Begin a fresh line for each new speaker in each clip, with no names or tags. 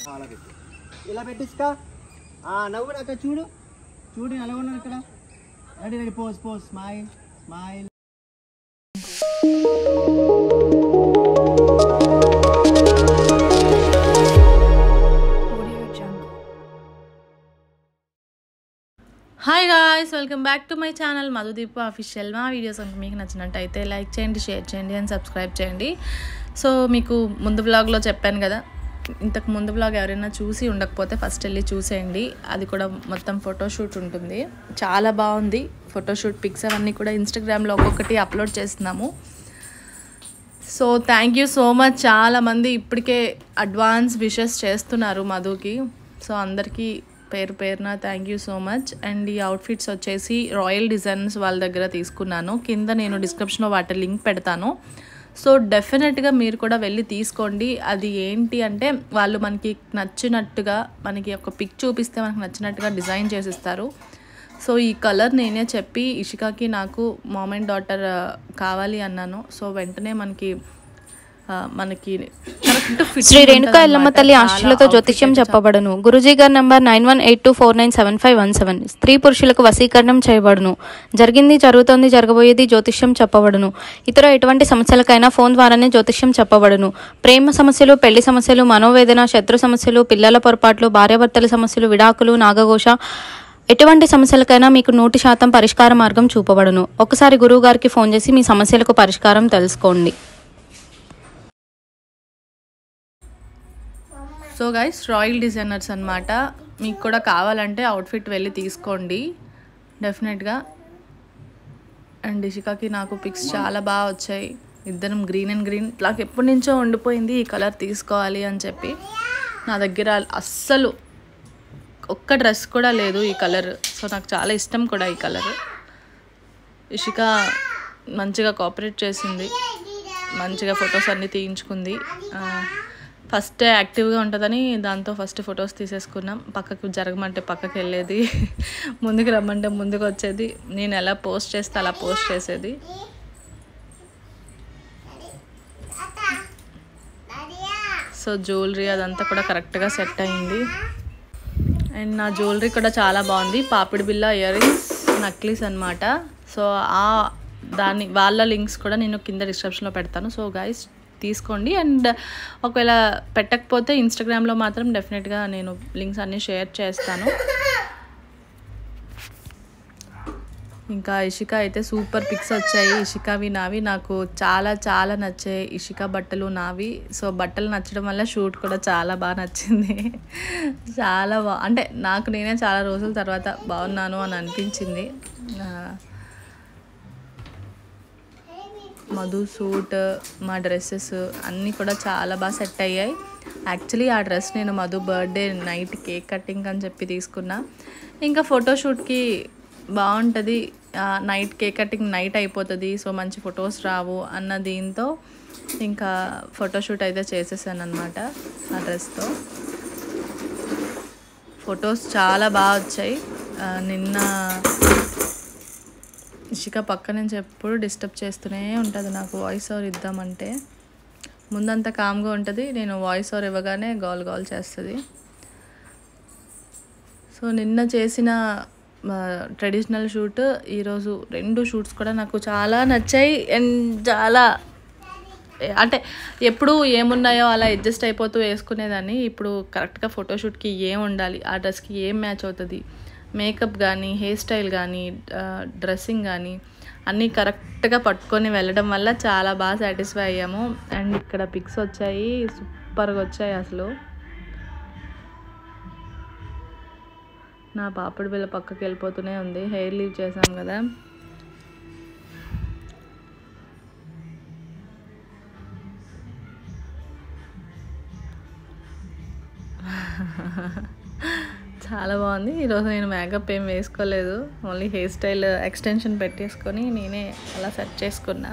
అలా పెట్టు ఇలా పెట్టించుకా నవ్వు కూడా అక్కడ చూడు చూడు ఎలా ఉన్నాను ఇక్కడ ready ready pose pose smile smile
hi guys welcome back to my channel Madhudeep official మా వీడియోస్ కనుక మీకు నచ్చినట్టయితే లైక్ చేయండి షేర్ చేయండి అండ్ సబ్స్క్రైబ్ చేయండి సో మీకు ముందు బ్లాగ్లో చెప్పాను కదా ఇంతకు ముందు బ్లాగ్ ఎవరైనా చూసి ఉండకపోతే ఫస్ట్ వెళ్ళి చూసేయండి అది కూడా మొత్తం ఫోటోషూట్ ఉంటుంది చాలా బాగుంది ఫోటోషూట్ పిక్స్ అవన్నీ కూడా ఇన్స్టాగ్రామ్లో ఒక్కొక్కటి అప్లోడ్ చేస్తున్నాము so thank you so much చాలామంది ఇప్పటికే అడ్వాన్స్ విషెస్ చేస్తున్నారు మధుకి సో అందరికీ పేరు పేరున thank you so much and ఈ అవుట్ఫిట్స్ వచ్చేసి రాయల్ డిజైన్స్ వాళ్ళ దగ్గర తీసుకున్నాను కింద నేను డిస్క్రిప్షన్లో వాటి లింక్ పెడతాను సో డెఫినెట్గా మీరు కూడా వెళ్ళి తీసుకోండి అది ఏంటి అంటే వాళ్ళు మనకి నచ్చినట్టుగా మనకి ఒక పిక్ చూపిస్తే మనకు నచ్చినట్టుగా డిజైన్ చేసిస్తారు సో ఈ కలర్ నేనే చెప్పి ఇషికాకి నాకు మామ్ అండ్ డాటర్ కావాలి అన్నాను సో వెంటనే మనకి ఆ, మనకి కరెక్ట్ ఫిట్
శ్రీ రేణుకా ఎల్లమ్మ తల్లి ఆశలతో జ్యోతిష్యం చెప్పబడును గురుజీ గారి number nine one eight two four nine seven five one seven స్త్రీ పురుషులకు వశీకరణం చేయబడును జరిగింది జరుగుతోంది జరగబోయేది జ్యోతిష్యం చెప్పబడును ఇతర ఎటువంటి సమస్యలకైనా ఫోన్ ద్వారానే జ్యోతిష్యం చెప్పబడును ప్రేమ సమస్యలు పెళ్లి సమస్యలు మనోవేదన శత్రు సమస్యలు పిల్లల పొరపాట్లు భార్యాభర్తల సమస్యలు విడాకులు నాగఘోష ఎటువంటి సమస్యలకైనా మీకు నూటి శాతం పరిష్కార మార్గం చూపబడును ఒకసారి గురువు గారికి ఫోన్ చేసి మీ సమస్యలకు పరిష్కారం తెలుసుకోండి
సో గైస్ రాయల్ డిజైనర్స్ అనమాట మీకు కూడా కావాలంటే అవుట్ఫిట్ వెళ్ళి తీసుకోండి డెఫినెట్గా అండ్ ఇషికాకి నాకు పిక్స్ చాలా బాగా వచ్చాయి ఇద్దరం గ్రీన్ అండ్ గ్రీన్ నాకు ఎప్పటి నుంచో ఉండిపోయింది ఈ కలర్ తీసుకోవాలి అని చెప్పి నా దగ్గర అస్సలు ఒక్క డ్రెస్ కూడా లేదు ఈ కలర్ సో నాకు చాలా ఇష్టం కూడా ఈ కలర్ ఇషిక మంచిగా కోఆపరేట్ చేసింది మంచిగా ఫొటోస్ అన్నీ తీయించుకుంది ఆ, ఫస్ట్ యాక్టివ్గా ఉంటుందని దాంతో ఫస్ట్ ఫొటోస్ తీసేసుకున్నాం పక్కకు జరగమంటే పక్కకి వెళ్ళేది ముందుకు రమ్మంటే ముందుకు వచ్చేది నేను ఎలా పోస్ట్ చేస్తే అలా పోస్ట్ చేసేది సో జ్యువెలరీ అదంతా కూడా కరెక్ట్గా సెట్ అయింది అండ్ నా జ్యువెలరీ కూడా చాలా బాగుంది పాపిడి బిల్ల ఇయర్ రింగ్స్ నక్లీస్ అనమాట సో ఆ దాని వాళ్ళ లింక్స్ కూడా నేను కింద డిస్క్రిప్షన్లో పెడతాను సో గైస్ తీసుకోండి అండ్ ఒకవేళ పెట్టకపోతే ఇన్స్టాగ్రామ్లో మాత్రం డెఫినెట్గా నేను లింక్స్ అన్నీ షేర్ చేస్తాను ఇంకా ఇషిక అయితే సూపర్ పిక్స్ వచ్చాయి ఇషికావి నావి నాకు చాలా చాలా నచ్చాయి ఇషిక బట్టలు నావి సో బట్టలు నచ్చడం వల్ల షూట్ కూడా చాలా బాగా నచ్చింది చాలా బా అంటే నాకు నేనే చాలా రోజుల తర్వాత బాగున్నాను అని అనిపించింది ఆ, మధు సూట్ మా డ్రెస్సెస్ అన్నీ కూడా చాలా బాగా సెట్ అయ్యాయి యాక్చువల్లీ ఆ డ్రెస్ నేను Madhu birthday night cake cutting అని చెప్పి తీసుకున్నా ఇంకా ఫోటోషూట్కి బాగుంటుంది నైట్ కేక్ కటింగ్ నైట్ అయిపోతుంది సో మంచి ఫొటోస్ రావు అన్న దీంతో ఇంకా ఫోటోషూట్ అయితే చేసేసాను అనమాట ఆ డ్రెస్తో ఫొటోస్ చాలా బాగా వచ్చాయి ఆ, నిన్న ఇషిక పక్క నుంచి ఎప్పుడు డిస్టర్బ్ చేస్తూనే ఉంటుంది నాకు వాయిస్ ఓవర్ ఇద్దామంటే ముందంతా కామ్గా ఉంటుంది నేను వాయిస్ ఓవర్ ఇవ్వగానే గోల్ గోల్ చేస్తుంది సో నిన్న చేసిన ట్రెడిషనల్ షూట్ ఈరోజు రెండు షూట్స్ కూడా నాకు చాలా నచ్చాయి అండ్ చాలా అంటే ఎప్పుడు ఏమున్నాయో అలా అడ్జస్ట్ అయిపోతూ వేసుకునేదాన్ని ఇప్పుడు కరెక్ట్గా ఫోటోషూట్కి ఏం ఉండాలి ఆ డ్రెస్కి ఏం మ్యాచ్ అవుతుంది మేకప్ కానీ హెయిర్ స్టైల్ కానీ డ్రెస్సింగ్ కానీ అన్నీ కరెక్ట్గా పట్టుకొని వెళ్ళడం వల్ల చాలా బాగా సాటిస్ఫై అయ్యాము అండ్ ఇక్కడ పిక్స్ వచ్చాయి సూపర్గా వచ్చాయి అసలు నా పాపడి బిల్ల పక్కకి వెళ్ళిపోతూనే ఉంది హెయిర్ లీవ్ చేశాం కదా చాలా బాగుంది ఈరోజు నేను మేకప్ ఏం వేసుకోలేదు ఓన్లీ హెయిర్ స్టైల్ ఎక్స్టెన్షన్ పెట్టేసుకొని నేనే అలా సెట్ చేసుకున్నా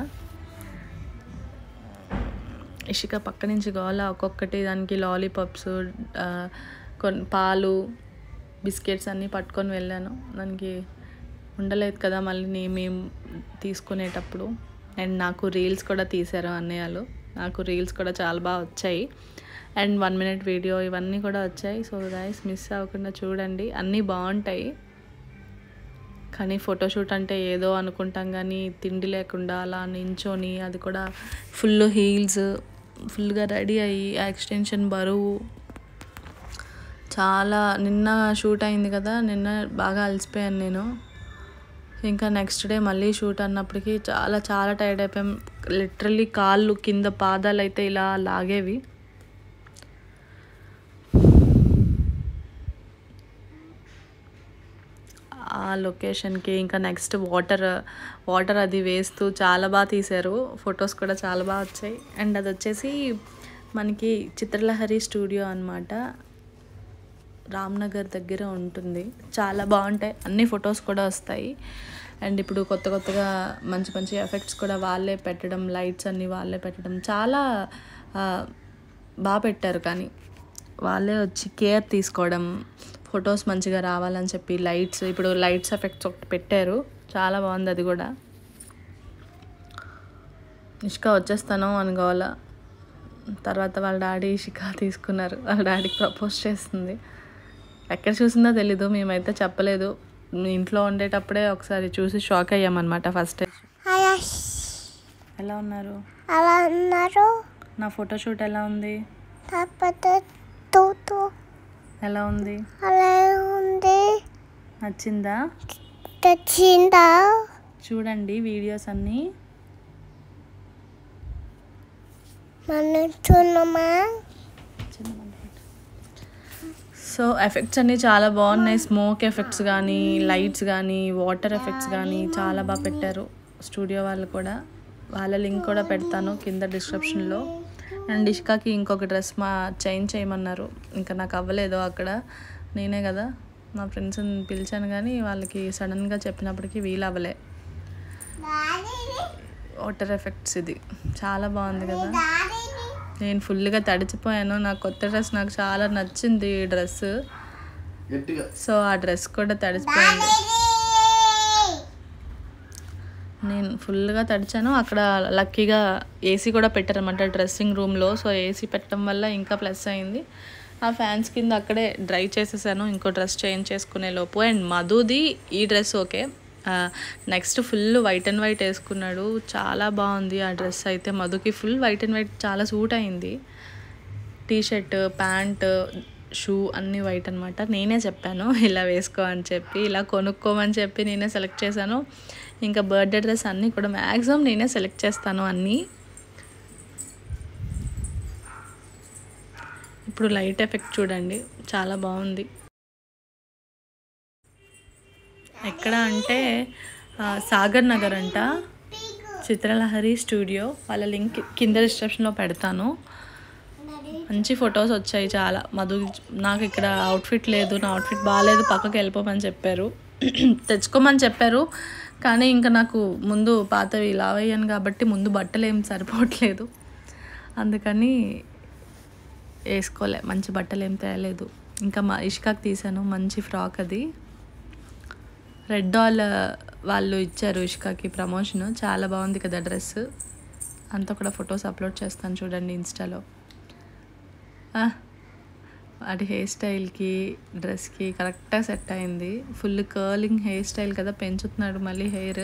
ఇషిక పక్క నుంచి గోల ఒక్కొక్కటి దానికి లాలీపాప్స్ కొన్ని పాలు బిస్కెట్స్ అన్నీ పట్టుకొని వెళ్ళాను దానికి ఉండలేదు కదా మళ్ళీ నే మేము తీసుకునేటప్పుడు అండ్ నాకు రీల్స్ కూడా తీశారు అన్నయ్యలు నాకు రీల్స్ కూడా చాలా బాగా వచ్చాయి అండ్ వన్ మినిట్ వీడియో ఇవన్నీ కూడా వచ్చాయి సో గైస్ మిస్ అవ్వకుండా చూడండి అన్నీ బాగుంటాయి కానీ ఫోటోషూట్ అంటే ఏదో అనుకుంటాం కానీ తిండి లేకుండా అలా నించొని అది కూడా ఫుల్ హీల్స్ ఫుల్గా రెడీ అయ్యి ఆ ఎక్స్టెన్షన్ బరువు చాలా నిన్న షూట్ అయింది కదా నిన్న బాగా అలసిపోయాను నేను ఇంకా నెక్స్ట్ డే మళ్ళీ షూట్ అన్నప్పటికీ చాలా చాలా టైర్డ్ అయిపోయాం లిటరల్లీ కాళ్ళు కింద పాదాలు అయితే ఇలా లాగేవి ఆ లొకేషన్కి ఇంకా నెక్స్ట్ వాటర్ వాటర్ అది వేస్తూ చాలా బాగా తీశారు ఫొటోస్ కూడా చాలా బాగా వచ్చాయి అండ్ అది వచ్చేసి మనకి చిత్రలహరి స్టూడియో అనమాట రామ్నగర్ దగ్గర ఉంటుంది చాలా బాగుంటాయి అన్ని ఫొటోస్ కూడా వస్తాయి అండ్ ఇప్పుడు కొత్త కొత్తగా మంచి మంచి ఎఫెక్ట్స్ కూడా వాళ్ళే పెట్టడం లైట్స్ అన్నీ వాళ్ళే పెట్టడం చాలా ఆ, బాగా పెట్టారు కానీ వాళ్ళే వచ్చి కేర్ తీసుకోవడం ఫొటోస్ మంచిగా రావాలని చెప్పి లైట్స్ ఇప్పుడు లైట్స్ ఎఫెక్ట్స్ ఒకటి పెట్టారు చాలా బాగుంది అది కూడా ఇష్క వచ్చేస్తాను అనుకోవాలా తర్వాత వాళ్ళ డాడీ ఇషిక తీసుకున్నారు వాళ్ళ డాడీకి ప్రపోజ్ చేస్తుంది ఎక్కడ చూసిందో తెలీదు మేమైతే చెప్పలేదు మీ ఇంట్లో ఉండేటప్పుడే ఒకసారి చూసి షాక్ అయ్యామన్నమాట ఫస్ట్ టైం
అలా
ఎలా ఉన్నారు
అలా ఉన్నారు
నా ఫోటోషూట్ ఎలా ఉంది
కాకపోతే తూతూ
ఎలా ఉంది
అలా ఉంది
నచ్చిందా
తెచ్చిందా
చూడండి వీడియోస్ అన్నీ
మనం చూడమా
సో ఎఫెక్ట్స్ అన్నీ చాలా బాగున్నాయి స్మోక్ ఎఫెక్ట్స్ కానీ లైట్స్ కానీ వాటర్ ఎఫెక్ట్స్ కానీ చాలా బాగా పెట్టారు స్టూడియో వాళ్ళు కూడా వాళ్ళ లింక్ కూడా పెడతాను కింద డిస్క్రిప్షన్లో అండ్ ఇష్కాకి ఇంకొక డ్రెస్ మా చేంజ్ చేయమన్నారు ఇంకా నాకు అవ్వలేదు అక్కడ నేనే కదా మా ఫ్రెండ్స్ని పిలిచాను కానీ వాళ్ళకి సడన్గా చెప్పినప్పటికీ వీలు అవ్వలే వాటర్ ఎఫెక్ట్స్ ఇది చాలా బాగుంది కదా నేను ఫుల్గా తడిచిపోయాను నా కొత్త డ్రెస్ నాకు చాలా నచ్చింది ఈ డ్రెస్
గట్టిగా
సో ఆ డ్రెస్ కూడా తడిచిపోయింది నేను ఫుల్గా తడిచాను అక్కడ లక్కీగా ఏసీ కూడా పెట్టారనమాట డ్రెస్సింగ్ రూమ్లో సో ఏసీ పెట్టడం వల్ల ఇంకా ప్లస్ అయింది ఆ ఫ్యాన్స్ కింద అక్కడే డ్రై చేసేసాను ఇంకో డ్రెస్ చేంజ్ చేసుకునే లోపు అండ్ మధుది ఈ dress okay next full white and white వేసుకున్నాడు చాలా బాగుంది ఆ డ్రెస్ అయితే మధుకి ఫుల్ వైట్ అండ్ వైట్ చాలా సూట్ అయింది టీ షర్ట్ ప్యాంట్ షూ అన్నీ వైట్ అనమాట నేనే చెప్పాను ఇలా వేసుకో అని చెప్పి ఇలా కొనుక్కోమని చెప్పి నేనే సెలెక్ట్ చేశాను ఇంకా బర్త్డే డ్రెస్ అన్నీ కూడా మ్యాక్సిమం నేనే సెలెక్ట్ చేస్తాను అన్నీ ఇప్పుడు లైట్ ఎఫెక్ట్ చూడండి చాలా బాగుంది ఎక్కడ అంటే ఆ, సాగర్ నగర్ అంట చిత్రలహరి స్టూడియో వాళ్ళ లింక్ కింద డిస్క్రిప్షన్లో పెడతాను మంచి ఫొటోస్ వచ్చాయి చాలా మధు నాకు ఇక్కడ అవుట్ఫిట్ లేదు నా అవుట్ఫిట్ బాగాలేదు పక్కకి వెళ్ళిపోమని చెప్పారు తెచ్చుకోమని చెప్పారు కానీ ఇంకా నాకు ముందు పాతవి లావ్ అయ్యాను కాబట్టి ముందు బట్టలు ఏం సరిపోవట్లేదు అందుకని వేసుకోలే మంచి బట్టలు ఏం తేయలేదు ఇంకా మా ఇష్కాకి తీసాను మంచి ఫ్రాక్ అది రెడ్ డాల్ వాళ్ళు ఇచ్చారు ఇష్కాకి ప్రమోషన్ చాలా బాగుంది కదా డ్రెస్ అంతా కూడా ఫొటోస్ అప్లోడ్ చేస్తాను చూడండి ఇన్స్టాలో ఆ, వాడి హెయిర్ స్టైల్కి డ్రెస్కి కరెక్ట్గా సెట్ అయింది ఫుల్ కర్లింగ్ హెయిర్ స్టైల్ కదా పెంచుతున్నాడు మళ్ళీ హెయిర్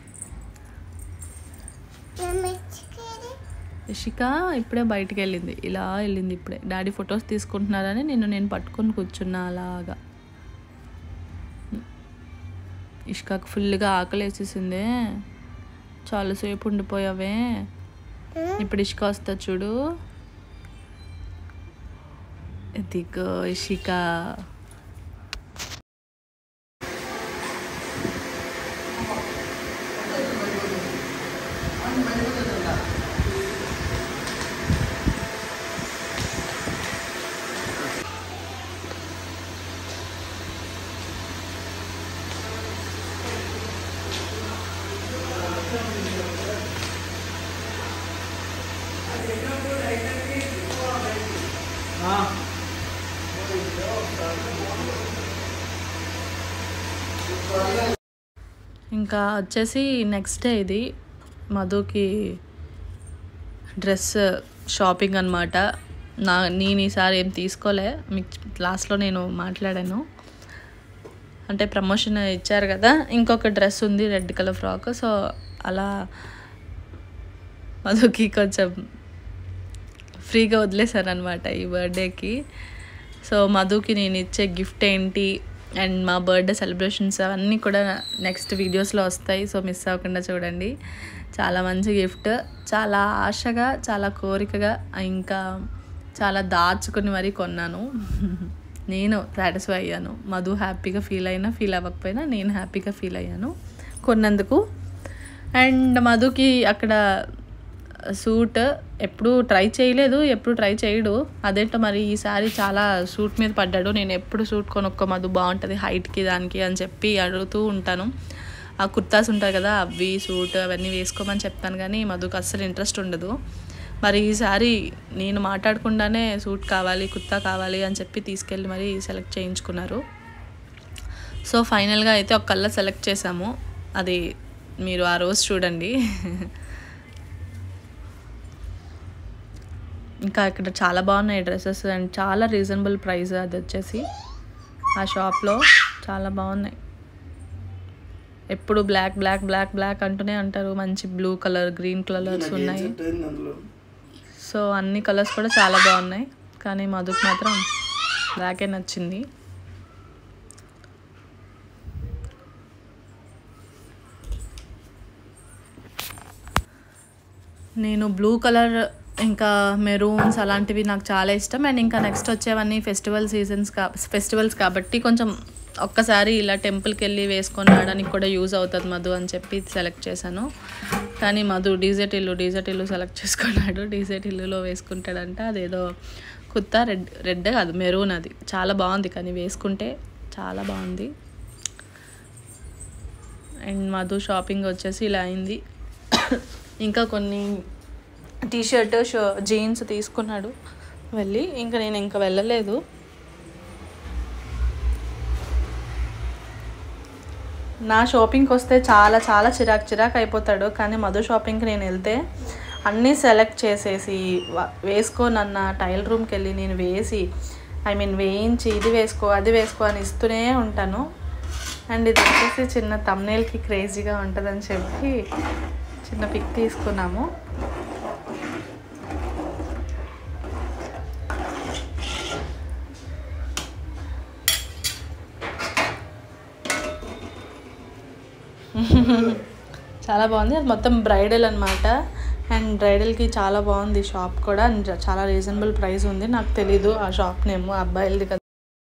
ఇషిక ఇప్పుడే బయటికి వెళ్ళింది ఇలా వెళ్ళింది ఇప్పుడే డాడీ ఫొటోస్ తీసుకుంటున్నారని నిన్ను నేను పట్టుకొని కూర్చున్నా అలాగా ఇష్కాకు ఫుల్గా ఆకలి వేసేసిందే చాలాసేపు ఉండిపోయావే ఇప్పుడు ఇష్క వస్తా చూడు ఇదిగో ఇషిక ఇంకా వచ్చేసి నెక్స్ట్ డే ఇది మధుకి డ్రెస్ షాపింగ్ అనమాట నా నేను ఈసారి ఏం తీసుకోలే మీకు లాస్ట్లో నేను మాట్లాడాను అంటే ప్రమోషన్ ఇచ్చారు కదా ఇంకొక డ్రెస్ ఉంది రెడ్ కలర్ ఫ్రాక్ సో అలా మధుకి కొంచెం ఫ్రీగా వదిలేశాను అనమాట ఈ బర్త్డేకి సో మధుకి నేను ఇచ్చే గిఫ్ట్ ఏంటి అండ్ మా బర్త్డే సెలబ్రేషన్స్ అవన్నీ కూడా నెక్స్ట్ వీడియోస్లో వస్తాయి సో మిస్ అవ్వకుండా చూడండి చాలా మంచి గిఫ్ట్ చాలా ఆశగా చాలా కోరికగా ఇంకా చాలా దాచుకుని మరీ కొన్నాను నేను సాటిస్ఫై అయ్యాను మధు హ్యాపీగా ఫీల్ అయినా ఫీల్ అవ్వకపోయినా నేను హ్యాపీగా ఫీల్ అయ్యాను కొన్నందుకు అండ్ మధుకి అక్కడ సూట్ ఎప్పుడు ట్రై చేయలేదు ఎప్పుడు ట్రై చేయడు అదేంటో మరి ఈసారి చాలా సూట్ మీద పడ్డాడు నేను ఎప్పుడు సూట్ కొనుక్కో మధు బాగుంటుంది హైట్కి దానికి అని చెప్పి అడుగుతూ ఉంటాను ఆ కుర్తాస్ ఉంటాయి కదా అవి సూట్ అవన్నీ వేసుకోమని చెప్తాను కానీ మధుకు అస్సలు ఇంట్రెస్ట్ ఉండదు మరి ఈసారి నేను మాట్లాడకుండానే సూట్ కావాలి కుర్తా కావాలి అని చెప్పి తీసుకెళ్ళి మరి సెలెక్ట్ చేయించుకున్నారు సో ఫైనల్గా అయితే ఒక కలర్ సెలెక్ట్ చేసాము అది మీరు ఆ రోజు చూడండి ఇంకా ఇక్కడ చాలా బాగున్నాయి డ్రెస్సెస్ అండ్ చాలా రీజనబుల్ ప్రైస్ అది వచ్చేసి ఆ షాప్లో చాలా బాగున్నాయి ఎప్పుడు బ్లాక్ బ్లాక్ బ్లాక్ బ్లాక్ అంటూనే అంటారు మంచి బ్లూ కలర్ గ్రీన్ కలర్స్ ఉన్నాయి సో అన్ని కలర్స్ కూడా చాలా బాగున్నాయి కానీ మధుకు మాత్రం బ్లాకే నచ్చింది నేను బ్లూ కలర్ ఇంకా మెరూన్స్ అలాంటివి నాకు చాలా ఇష్టం అండ్ ఇంకా నెక్స్ట్ వచ్చేవన్నీ ఫెస్టివల్ సీజన్స్ కా ఫెస్టివల్స్ కాబట్టి కొంచెం ఒక్కసారి ఇలా టెంపుల్కి వెళ్ళి వేసుకొని రావడానికి కూడా యూజ్ అవుతుంది మధు అని చెప్పి సెలెక్ట్ చేశాను కానీ మధు డీజెట్ ఇల్లు డీజెట్ ఇల్లు సెలెక్ట్ చేసుకున్నాడు డీజెట్ ఇల్లులో వేసుకుంటాడంట అదేదో కుత్త రెడ్ రెడ్ కాదు మెరూన్ అది చాలా బాగుంది కానీ వేసుకుంటే చాలా బాగుంది అండ్ మధు షాపింగ్ వచ్చేసి ఇలా అయింది ఇంకా కొన్ని టీ షర్ట్ షో జీన్స్ తీసుకున్నాడు వెళ్ళి ఇంకా నేను ఇంకా వెళ్ళలేదు నా షాపింగ్కి వస్తే చాలా చాలా చిరాకు చిరాకు అయిపోతాడు కానీ మధు షాపింగ్కి నేను వెళ్తే అన్నీ సెలెక్ట్ చేసేసి వ- వేసుకోనన్న టైల్ రూమ్కి వెళ్ళి నేను వేసి ఐ మీన్ వేయించి ఇది వేసుకో అది వేసుకో అని ఇస్తూనే ఉంటాను అండ్ ఇది వచ్చేసి చిన్న తమ్నేల్కి క్రేజీగా ఉంటుందని చెప్పి చిన్న పిక్ తీసుకున్నాము చాలా బాగుంది అది మొత్తం బ్రైడల్ అనమాట అండ్ బ్రైడల్కి చాలా బాగుంది షాప్ కూడా అండ్ చాలా రీజనబుల్ ప్రైస్ ఉంది నాకు తెలీదు ఆ షాప్ నేమ్ అబ్బాయిలది కదా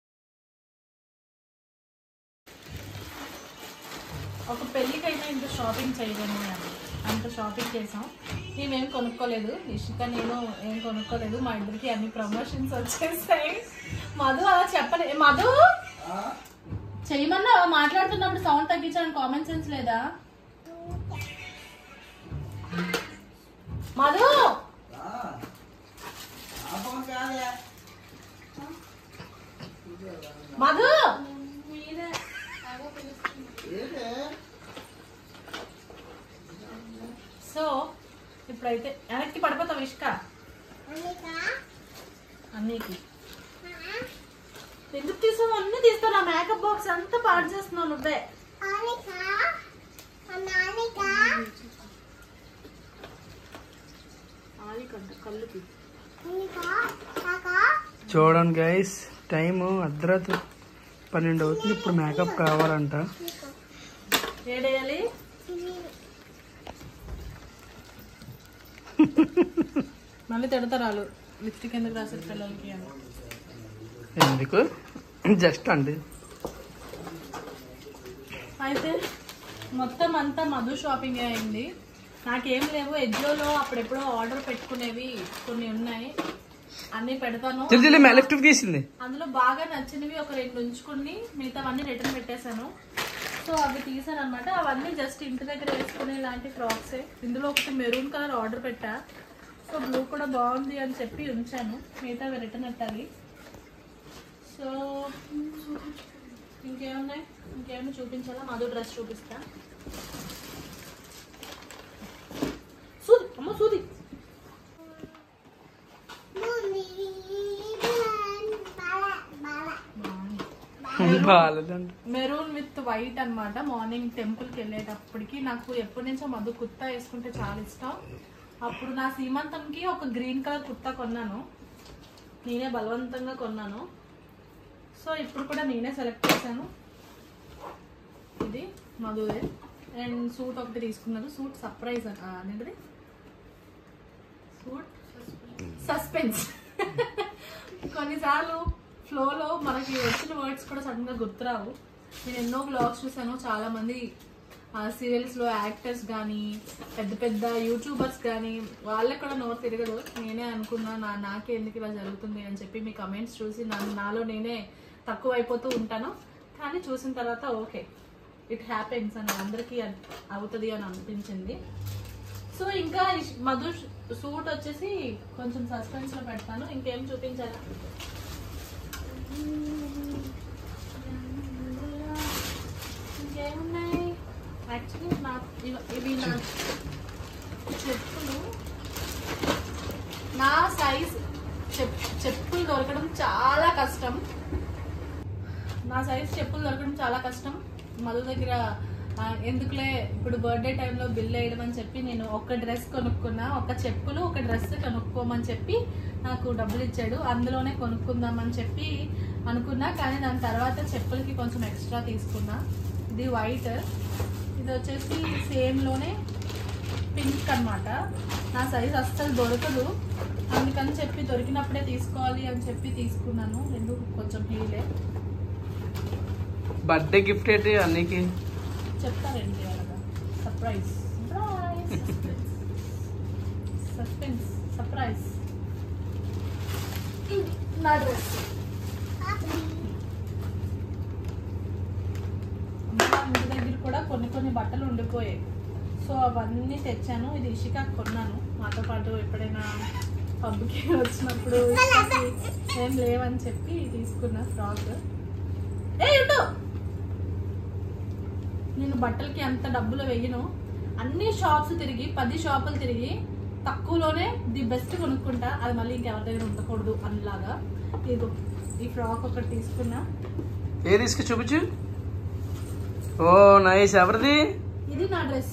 ఒక పెళ్ళికైనా ఇంత షాపింగ్ చేయలేము అని అంత షాపింగ్ చేసాం మేమేం కొనుక్కోలేదు ఇషిక నేను ఏం కొనుక్కోలేదు మా ఇద్దరికి అన్ని ప్రమోషన్స్ వచ్చేసాయి మధు అలా చెప్పలే మధు చేయమన్నా మాట్లాడుతున్నప్పుడు సౌండ్ తగ్గించడానికి కామన్ సెన్స్ లేదా మధు మధు సో ఇప్పుడైతే వెనక్కి పడిపోతావు ఇష్క అన్నికి ఎందుకు తీసావు అన్ని తీస్తావు నా మేకప్ బాక్స్ అంతా పాడు చేస్తున్నావు నువ్వే ఆలికంట కళ్ళుకి
చూడండి గైస్ టైము అర్ధరాత్రి పన్నెండు అవుతుంది ఇప్పుడు మేకప్ కావాలంట
ఏడేయాలి మళ్ళీ తిడతారు వాళ్ళు లిప్స్టిక్ ఎందుకు రాసారు పిల్లలకి అని
ఎందుకు జస్ట్ అండి
అయితే మొత్తం అంతా మధు షాపింగ్ అయింది నాకేం లేవు ఎజ్జోలో అప్పుడెప్పుడో ఆర్డర్ పెట్టుకునేవి కొన్ని ఉన్నాయి అన్ని పెడతాను
తెలిసి లెఫ్ట్ తీసింది
అందులో బాగా నచ్చినవి ఒక రెండు ఉంచుకుని మిగతావన్నీ రిటర్న్ పెట్టేశాను సో అవి తీసాను అనమాట అవన్నీ జస్ట్ ఇంటి దగ్గర వేసుకునే లాంటి ఫ్రాక్సే ఇందులో ఒకటి మెరూన్ కలర్ ఆర్డర్ పెట్టా సో బ్లూ కూడా బాగుంది అని చెప్పి ఉంచాను మిగతావి రిటర్న్ పెట్టాలి సో ఇంకేమున్నాయి ఇంకేమైనా చూపించాలా మధు డ్రెస్ చూపిస్తా సూది అమ్మ సూది
Mommy.
బాగాలేదండి
మెరూన్ విత్ వైట్ అన్నమాట మార్నింగ్ టెంపుల్కి వెళ్ళేటప్పటికి నాకు ఎప్పటి నుంచో మధు కుర్తా వేసుకుంటే చాలా ఇష్టం అప్పుడు నా సీమంతంకి ఒక గ్రీన్ కలర్ కుర్తా కొన్నాను నేనే బలవంతంగా కొన్నాను సో ఇప్పుడు కూడా నేనే సెలెక్ట్ చేశాను ఇది మధుదే అండ్ సూట్ ఒకటి తీసుకున్నారు సూట్ సర్ప్రైజ్ అనేది సూట్ సస్పెన్స్ కొన్నిసార్లు ఫ్లోలో మనకి వచ్చిన వర్డ్స్ కూడా సడన్ గా గుర్తురావు నేను ఎన్నో బ్లాగ్స్ చూసాను చాలా మంది సీరియల్స్ లో యాక్టర్స్ కానీ పెద్ద పెద్ద యూట్యూబర్స్ కానీ వాళ్ళకి కూడా నోరు తిరగదు నేనే అనుకున్నా నా నాకే ఎందుకు ఇలా జరుగుతుంది అని చెప్పి మీ కమెంట్స్ చూసి నన్ను నాలో నేనే తక్కువ అయిపోతూ ఉంటాను కానీ చూసిన తర్వాత ఓకే ఇట్ హ్యాపెన్స్ అని అందరికీ అన్- అవుతుంది అని అనిపించింది సో ఇంకా ఈ మధు సూట్ వచ్చేసి కొంచెం సస్పెన్స్ లో పెడతాను ఇంకేం చూపించాలా ఇంకేమున్నాయి యాక్చువల్లీ నా ఇవ- ఇవి నా చెప్పులు నా సైజ్ చెప్ చెప్పులు దొరకడం చాలా కష్టం నా సైజ్ చెప్పులు దొరకడం చాలా కష్టం మధు దగ్గర ఆ, ఎందుకులే ఇప్పుడు బర్త్డే టైంలో బిల్ వేయడం అని చెప్పి నేను ఒక డ్రెస్ కొనుక్కున్నా ఒక చెప్పులు ఒక డ్రెస్ కొనుక్కోమని చెప్పి నాకు డబ్బులు ఇచ్చాడు అందులోనే కొనుక్కుందామని చెప్పి అనుకున్నా కానీ దాని తర్వాత చెప్పులకి కొంచెం ఎక్స్ట్రా తీసుకున్నా ఇది వైట్ ఇది వచ్చేసి సేమ్లోనే పింక్ అన్నమాట నా సైజ్ అస్సలు దొరకదు అందుకని చెప్పి దొరికినప్పుడే తీసుకోవాలి అని చెప్పి తీసుకున్నాను రెండు కొంచెం హీలే
బర్త్డే గిఫ్ట్ ఏంటి అన్నికి
చెప్తారండి అలాగా సర్ప్రైజ్ సర్ప్రైజ్ సస్పెన్స్ సర్ప్రైజ్ నా డ్రెస్ అమ్మ ఇంటి దగ్గర కూడా కొన్ని కొన్ని బట్టలు ఉండిపోయాయి సో అవన్నీ తెచ్చాను ఇది ఇషికా కొన్నాను మాతో పాటు ఎప్పుడైనా పబ్కి వచ్చినప్పుడు ఇషికాకి ఏం లేవని చెప్పి తీసుకున్నా ఫ్రాక్ ఏ ఉండు నేను బట్టలకి అంత డబ్బులు వేయను అన్ని షాప్స్ తిరిగి పది షాపులు తిరిగి తక్కువలోనే ది బెస్ట్ కొనుక్కుంటా అది మళ్ళీ ఇంకెవరి దగ్గర ఉండకూడదు అనిలాగా ఇదిగో ఈ ఫ్రాక్ ఒకటి తీసుకున్నా
ఏ తీసుకు చూపించు ఓ నైస్ ఎవరిది
ఇది నా డ్రెస్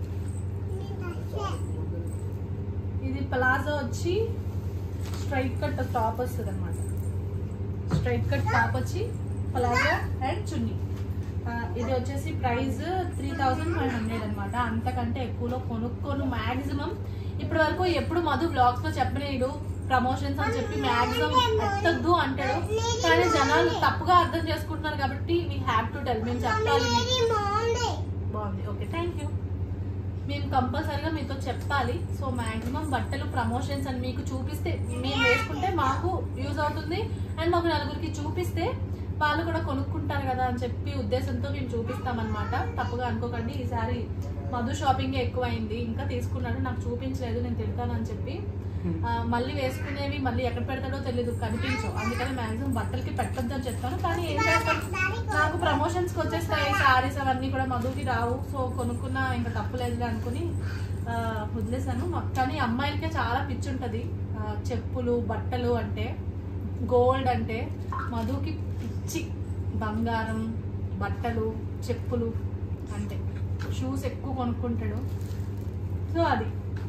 ఇది ప్లాజో వచ్చి స్ట్రైట్ కట్ టాప్ వస్తుంది అనమాట స్ట్రైట్ కట్ టాప్ వచ్చి ప్లాజో అండ్ చున్నీ ఆ, ఇది వచ్చేసి price three thousand five hundred అనమాట అంతకంటే ఎక్కువలో కొనుక్కోను మాక్సిమం ఇప్పటి వరకు ఎప్పుడు మధు బ్లాగ్స్ లో చెప్పలేడు ప్రమోషన్స్ అని చెప్పి మాక్సిమం ఎత్తద్దు అంటాడు కానీ జనాలు తప్పుగా అర్థం చేసుకుంటున్నారు కాబట్టి వీ హ్యావ్ టు టెల్ మేము చెప్పాలి మీకు. బాగుంది ఓకే థ్యాంక్ యూ మేము కంపల్సరీగా మీతో చెప్పాలి సో మాక్సిమం బట్టలు ప్రమోషన్స్ అని మీకు చూపిస్తే మేము వేసుకుంటే మాకు యూజ్ అవుతుంది అండ్ మాకు నలుగురికి చూపిస్తే వాళ్ళు కూడా కొనుక్కుంటారు కదా అని చెప్పి ఉద్దేశంతో మేము చూపిస్తామన్నమాట తప్పుగా అనుకోకండి ఈసారి మధు షాపింగ్ ఎక్కువైంది ఇంకా తీసుకున్నాడు నాకు చూపించలేదు నేను తిడతాను అని చెప్పి ఆ, మళ్ళీ వేసుకునేవి మళ్ళీ ఎక్కడ పెడతాడో తెలియదు కనిపించవు అందుకని మాక్సిమం బట్టలకి పెట్టొద్దు అని చెప్తాను కానీ ఏం చేస్తాను నాకు ప్రమోషన్స్ కి వచ్చేస్తాయి సారీస్ అవన్నీ కూడా మధుకి రావు సో కొనుక్కున్నా ఇంకా తప్పులేదు అనుకుని ఆ, వదిలేసాను మ- కానీ అమ్మాయిలకే చాలా పిచ్చి ఉంటుంది చెప్పులు బట్టలు అంటే గోల్డ్ అంటే మధుకి పిచ్చి బంగారం బట్టలు చెప్పులు అంటే షూస్ ఎక్కువ కొనుక్కుంటాడు సో అది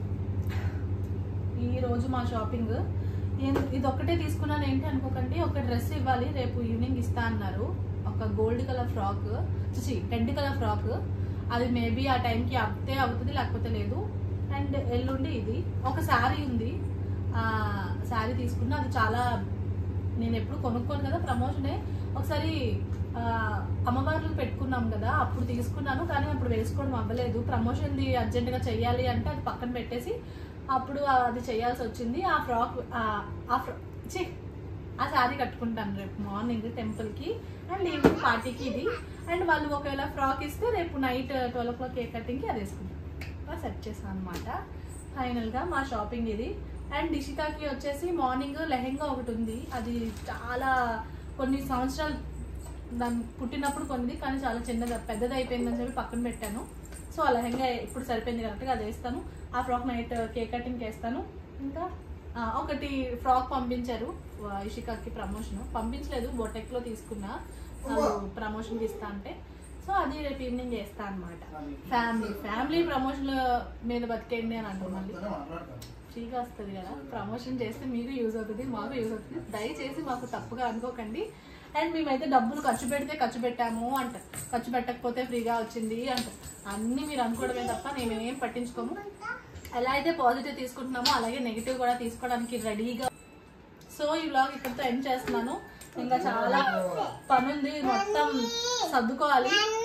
ఈ రోజు మా షాపింగ్ ఏం- ఇది ఒక్కటే తీసుకున్నాను ఏంటి అనుకోకండి ఒక డ్రెస్ ఇవ్వాలి రేపు ఈవినింగ్ ఇస్తా అన్నారు ఒక గోల్డ్ కలర్ ఫ్రాక్ చూసి రెడ్ కలర్ ఫ్రాక్ అది మేబీ ఆ టైంకి అవుతే అవుతుంది లేకపోతే లేదు అండ్ ఎల్లుండి ఇది ఒక శారీ ఉంది ఆ శారీ తీసుకున్నా అది చాలా నేను ఎప్పుడు కొనుక్కోను కదా ప్రమోషనే ఒకసారి ఆ, అమ్మవార్లు పెట్టుకున్నాం కదా అప్పుడు తీసుకున్నాను కానీ అప్పుడు వేసుకోవడం అవ్వలేదు ప్రమోషన్ది అర్జెంటుగా చెయ్యాలి అంటే అది పక్కన పెట్టేసి అప్పుడు అది చేయాల్సి వచ్చింది ఆ ఫ్రాక్ ఆ- ఆ ఫ్రా ఛీ, ఆ శారీ కట్టుకుంటాను రేపు మార్నింగ్ టెంపుల్కి అండ్ ఈవినింగ్ పార్టీకి ఇది అండ్ వాళ్ళు ఒకవేళ ఫ్రాక్ ఇస్తే రేపు night twelve o'clock cake కటింగ్కి అది వేసుకుంటాం అలా సెట్ చేసాను అనమాట ఫైనల్గా మా షాపింగ్ ఇది అండ్ ఇషికాకి వచ్చేసి మార్నింగ్ లెహెంగా ఒకటి ఉంది అది చాలా కొన్ని సంవత్సరాలు దాని పుట్టినప్పుడు కొన్నది కానీ చాలా చిన్నది పెద్దది అయిపోయిందని చెప్పి పక్కన పెట్టాను సో ఆ లెహంగా ఇప్పుడు సరిపోయింది కరెక్ట్గా అది వేస్తాను ఆ ఫ్రాక్ నైట్ కేక్ కటింగ్కి వేస్తాను ఇంకా ఆ, ఒకటి ఫ్రాక్ పంపించారు వా- ఇషికాకి ప్రమోషన్ పంపించలేదు బొటెక్ లో తీసుకున్నా వాళ్ళు ప్రమోషన్ ఇస్తా అంటే సో అది రేపు ఈవినింగ్ చేస్తా అనమాట ఫ్యామిలీ ఫ్యామిలీ ప్రమోషన్ మీద బతికేయండి అని అంటారు మళ్ళీ ఫ్రీగా వస్తుంది కదా ప్రమోషన్ చేస్తే మీకు యూజ్ అవుతుంది మాకు యూజ్ అవుతుంది దయచేసి మాకు తప్పుగా అనుకోకండి అండ్ మేమైతే డబ్బులు ఖర్చు పెడితే ఖర్చు పెట్టాము అంట ఖర్చు పెట్టకపోతే ఫ్రీగా వచ్చింది అంట అన్నీ మీరు అనుకోవడమే తప్ప మేమేం పట్టించుకోము ఎలా అయితే పాజిటివ్ తీసుకుంటున్నామో అలాగే నెగిటివ్ కూడా తీసుకోవడానికి రెడీగా సో ఈ వ్లాగ్ ఇక్కడితో ఎండ్ చేస్తున్నాను ఇంకా చాలా పని ఉంది మొత్తం సర్దుకోవాలి